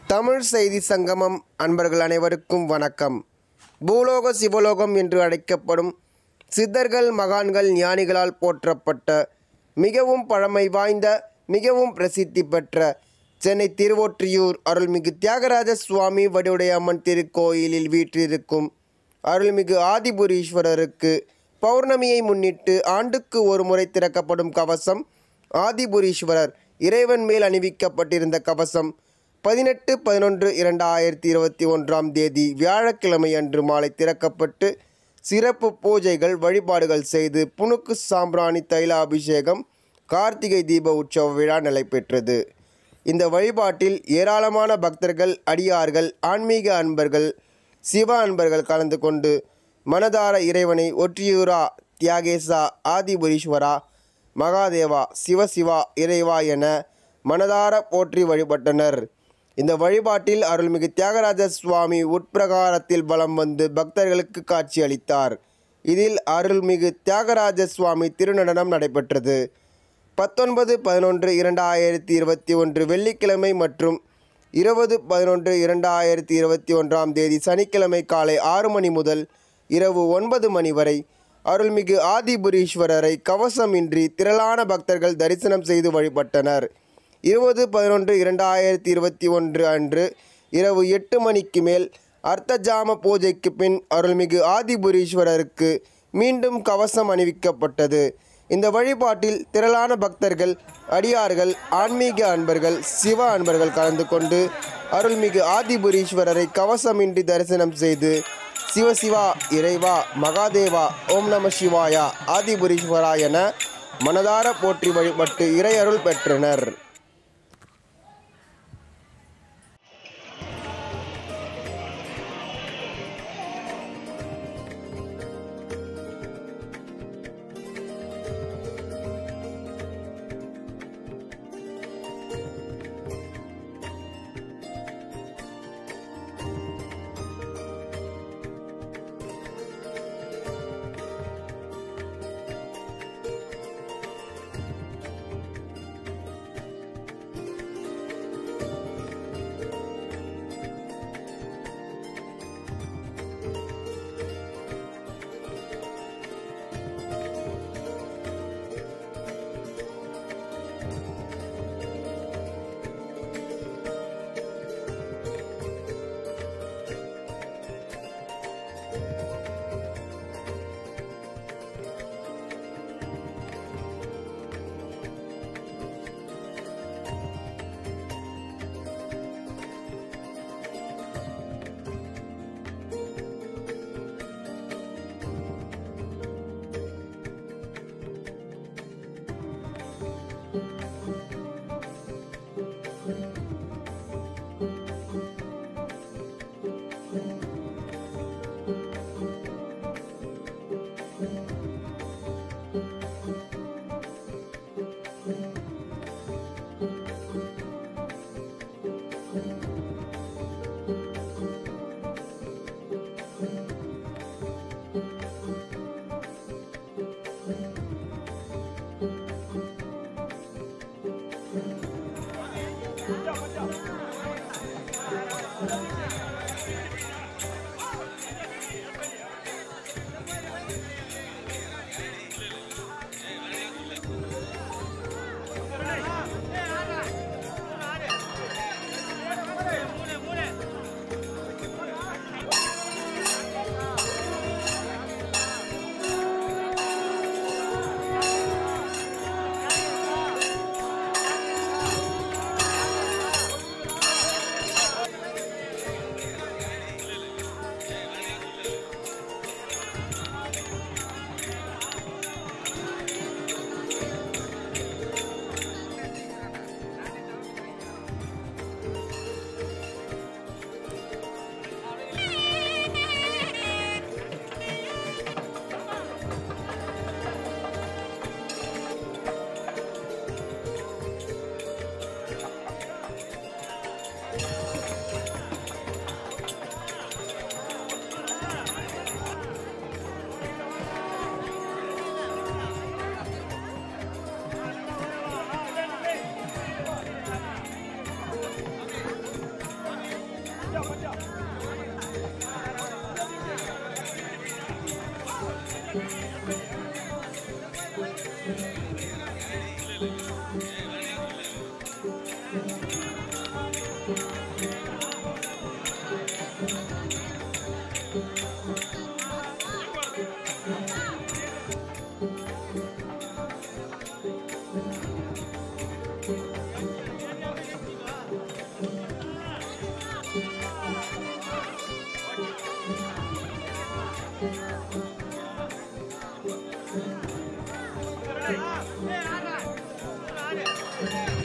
தமிழ் செய்தி சங்கமம் அன்பர்கள் அனைவருக்கும் வணக்கம் பூலோக சிவலோகம் என்று அழைக்கப்படும் சித்தர்கள் மகான்கள் ஞானிகளால் போற்றப்பட்ட மிகவும் பழமை வாய்ந்த மிகவும் பிரசித்தி பெற்ற சென்னை திருவொற்றியூர் அருள்மிகு தியாகராஜ சுவாமி வடிவுடைய அம்மன் திருக்கோயிலில் வீற்றிருக்கும் அருள்மிகு ஆதிபுரீஸ்வரருக்கு பௌர்ணமியை முன்னிட்டு ஆண்டுக்கு ஒரு முறை திறக்கப்படும் கவசம் ஆதிபுரீஸ்வரர் இறைவன் மேல் அணிவிக்கப்பட்டிருந்த கவசம் பதினெட்டு பதினொன்று இரண்டாயிரத்தி இருபத்தி ஒன்றாம் தேதி வியாழக்கிழமை அன்று மாலை திறக்கப்பட்டு சிறப்பு பூஜைகள் வழிபாடுகள் செய்து புனுக்கு சாம்பிராணி தைலாபிஷேகம் கார்த்திகை தீப உற்சவ விழா நடைபெற்றது இந்த வழிபாட்டில் ஏராளமான பக்தர்கள் அடியார்கள் ஆன்மீக அன்பர்கள் சிவ அன்பர்கள் கலந்து கொண்டு மனதார இறைவனை ஒற்றியூரா தியாகேசா ஆதிபுரீஸ்வரா மகாதேவா சிவசிவா இறைவா என மனதார போற்றி வழிபட்டனர் இந்த வழிபாட்டில் அருள்மிகு தியாகராஜ சுவாமி உட்பிரகாரத்தில் வலம் வந்து பக்தர்களுக்கு காட்சியளித்தார் இதில் அருள்மிகு தியாகராஜ சுவாமி திருநடனம் நடைபெற்றது பத்தொன்பது பதினொன்று இரண்டாயிரத்தி இருபத்தி ஒன்று வெள்ளிக்கிழமை மற்றும் இருபது பதினொன்று இரண்டாயிரத்தி இருபத்தி ஒன்றாம் தேதி சனிக்கிழமை காலை ஆறு மணி முதல் இரவு ஒன்பது மணி வரை அருள்மிகு ஆதிபுரீஸ்வரரை கவசமின்றி திரளான பக்தர்கள் தரிசனம் செய்து வழிபட்டனர் இருபது பதினொன்று இரண்டாயிரத்தி இருபத்தி ஒன்று அன்று இரவு எட்டு மணிக்கு மேல் அர்த்தஜாம பூஜைக்கு பின் அருள்மிகு ஆதிபுரீஸ்வரருக்கு மீண்டும் கவசம் அணிவிக்கப்பட்டது இந்த வழிபாட்டில் திரளான பக்தர்கள் அடியார்கள் ஆன்மீக அன்பர்கள் சிவ அன்பர்கள் கலந்து கொண்டு அருள்மிகு ஆதிபுரீஸ்வரரை கவசமின்றி தரிசனம் செய்து சிவசிவா இறைவா மகாதேவா ஓம் நம சிவாயா ஆதிபுரீஸ்வரா என மனதார போற்றி வழிபட்டு இறையருள் பெற்றனர் ஏய், ஆடா. ஆடு.